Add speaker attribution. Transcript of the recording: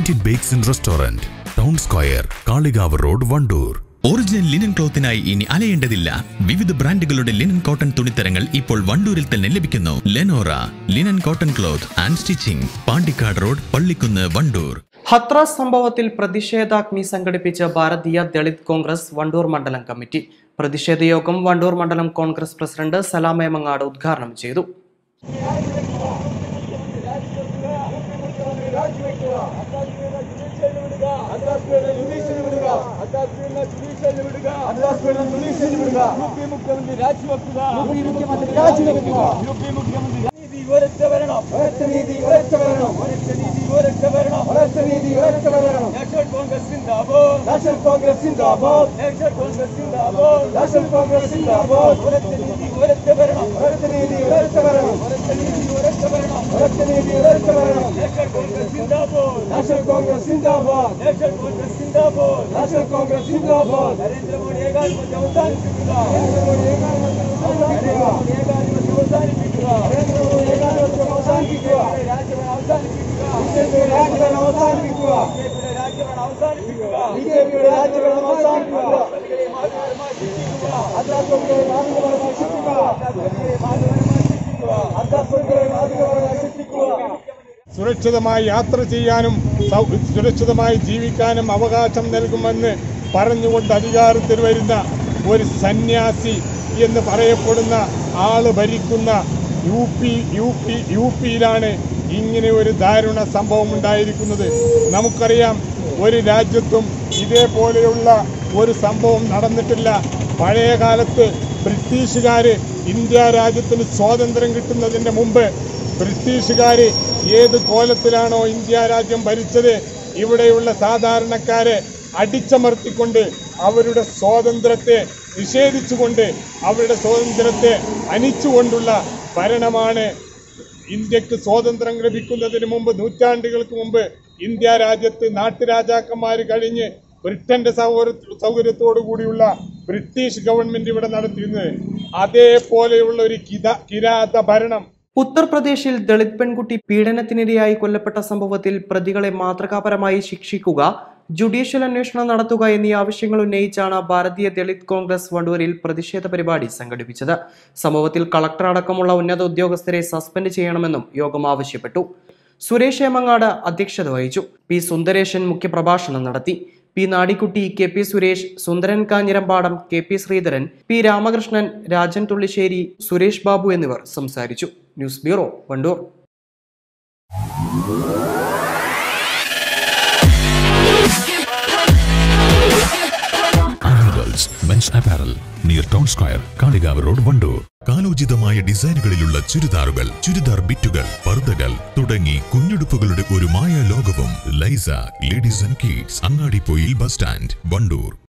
Speaker 1: Indian bakes and restaurant town square Kalikavu road Wandoor
Speaker 2: original linen ക്ലോത്തിനായി ഇനി അലയേണ്ടതില്ല വിവിധ ബ്രാൻഡുകളുടെ ലിനൻ കോട്ടൺ തുണിത്തരങ്ങൾ ഇപ്പോൾ വണ്ടൂരിൽ തന്നെ ലഭിക്കുന്നു Lenora linen cotton cloth and stitching Pandikkad road Pallikkunnu Wandoor
Speaker 3: Hathras സംഭവത്തിൽ പ്രതിഷേധാഗ്നി സംഘടിപ്പിച്ച ഭാരതീയ ദളിത് കോൺഗ്രസ് വണ്ടൂർ മണ്ഡലം കമ്മിറ്റി പ്രതിഷേധ യോഗം വണ്ടൂർ മണ്ഡലം കോൺഗ്രസ് പ്രസിഡന്റ് സലാമേമങ്ങാട് ഉദ്ഘാടനം ചെയ്തു
Speaker 4: മുഖ്യമന്ത്രി രാജിവെക്കുക മുഖ്യമന്ത്രി രാജിവെക്കുക മുഖ്യമന്ത്രി നീതി ഉയർച്ച വരണം ഉയർച്ച നീതി ഉയർച്ച വരണം ഉയർച്ച നീതി ഉയർച്ച വരണം ഉയർച്ച നീതി ഉയർച്ച വരണം നാഷണൽ കോൺഗ്രസ് സിന്ദാബാദ് നാഷണൽ കോൺഗ്രസ് സിന്ദാബാദ് നാഷണൽ കോൺഗ്രസ് സിന്ദാബാദ് നാഷണൽ കോൺഗ്രസ് സിന്ദാബാദ് ഉയർച്ച നീതി ഉയർച്ച വരണം ഉയർച്ച നീതി ഉയർച്ച വരണം ഉയർച്ച നീതി ഉയർച്ച വരണം ഉയർച്ച നീതി ഉയർച്ച വരണം നാഷണൽ കോൺഗ്രസ് സിന്ദാബാദ് നാഷണൽ കോൺഗ്രസ് സിന്ദാബാദ് നാഷണൽ കോൺഗ്രസ് സിന്ദാബാദ് നാഷണൽ കോൺഗ്രസ് സിന്ദാബാദ് നരേന്ദ്രമോദി ഏകാധിപത്യം അവസാനിപ്പിക്കുക നരേന്ദ്രമോദി ഏകാധിപത്യം അവസാനിപ്പിക്കുക നരേന്ദ്രമോദി ഏകാധിപത്യം അവസാനിപ്പിക്കുക രാജ്യഭരണം അവസാനിപ്പിക്കുക രാജ്യഭരണം അവസാനിപ്പിക്കുക ബിജെപിയുടെ രാജ്യഭരണം അവസാനിപ്പിക്കുക പള്ളികളെ മാതൃപരമായി ശിക്ഷിക്കുക അധ്യാത്മകളെ മാതൃപരമായി ശിക്ഷിക്കുക അധ്യാത്മകളെ മാതൃപരമായി ശിക്ഷിക്കുക അധ്യാത്മകളെ മാതൃപരമായി ശിക്ഷിക്കുക
Speaker 5: സുരക്ഷിതമായി യാത്ര ചെയ്യാനും സൗ- സുരക്ഷിതമായി ജീവിക്കാനും അവകാശം നൽകുമെന്ന് പറഞ്ഞുകൊണ്ട് അധികാരത്തിൽ വരുന്ന ഒരു സന്യാസി എന്ന് പറയപ്പെടുന്ന ആള് ഭരിക്കുന്ന U P U P U പിയിലാണ് ഇങ്ങനെ ഒരു ദാരുണ സംഭവം ഉണ്ടായിരിക്കുന്നത് നമുക്കറിയാം ഒരു രാജ്യത്തും ഇതേപോലെയുള്ള ഒരു സംഭവം നടന്നിട്ടില്ല പഴയ കാലത്ത് ബ്രിട്ടീഷുകാർ ഇന്ത്യ രാജ്യത്തിന് സ്വാതന്ത്ര്യം കിട്ടുന്നതിന് മുമ്പ് ബ്രിട്ടീഷുകാര് ഏത് കോലത്തിലാണോ ഇന്ത്യ രാജ്യം ഭരിച്ചത് ഇവിടെയുള്ള സാധാരണക്കാരെ അടിച്ചമർത്തിക്കൊണ്ട് അവരുടെ സ്വാതന്ത്ര്യത്തെ നിഷേധിച്ചുകൊണ്ട് അവരുടെ സ്വാതന്ത്ര്യത്തെ അനിച്ചുകൊണ്ടുള്ള ഭരണമാണ് ഇന്ത്യക്ക് സ്വാതന്ത്ര്യം ലഭിക്കുന്നതിന് മുമ്പ് നൂറ്റാണ്ടുകൾക്ക് മുമ്പ് ഇന്ത്യ രാജ്യത്ത് നാട്ടുരാജാക്കന്മാർ കഴിഞ്ഞ് ബ്രിട്ടന്റെ സൗകര്യ സൗകര്യത്തോടു കൂടിയുള്ള ബ്രിട്ടീഷ് ഗവൺമെന്റ് ഇവിടെ നടത്തിയിരുന്നത് അതേപോലെയുള്ള ഒരു കിത കിരാത ഭരണം
Speaker 3: ഉത്തർപ്രദേശിൽ ദളിത് പെൺകുട്ടി പീഡനത്തിനിരയായി കൊല്ലപ്പെട്ട സംഭവത്തിൽ പ്രതികളെ മാതൃകാപരമായി ശിക്ഷിക്കുക ജുഡീഷ്യൽ അന്വേഷണം നടത്തുക എന്നീ ആവശ്യങ്ങൾ ഉന്നയിച്ചാണ് ഭാരതീയ ദളിത് കോൺഗ്രസ് വണ്ടൂരിൽ പ്രതിഷേധ പരിപാടി സംഘടിപ്പിച്ചത് സംഭവത്തിൽ കളക്ടർ അടക്കമുള്ള ഉന്നത ഉദ്യോഗസ്ഥരെ സസ്പെൻഡ് ചെയ്യണമെന്നും യോഗം ആവശ്യപ്പെട്ടു സുരേഷ് ഏമങ്ങാട് അധ്യക്ഷത വഹിച്ചു പി സുന്ദരേശൻ മുഖ്യപ്രഭാഷണം നടത്തി P Nadikkutty K P Suresh Sundaran Kanjirambadam K P Sreedharan P Ramakrishnan Rajan Thullissery Suresh Babu എന്നിവർ സംസാരിച്ചു news bureau Wandoor
Speaker 1: animals men's apparel near town square Kalikavu road Wandoor കാലോചിതമായ ഡിസൈനുകളിലുള്ള ചുരിദാറുകൾ ചുരിദാർ ബിറ്റുകൾ പർദ്ദകൾ തുടങ്ങി കുഞ്ഞുടുപ്പുകളുടെ ഒരു മായ ലോകവും ലൈസ ladies and kids Angadippoyil bus stand Wandoor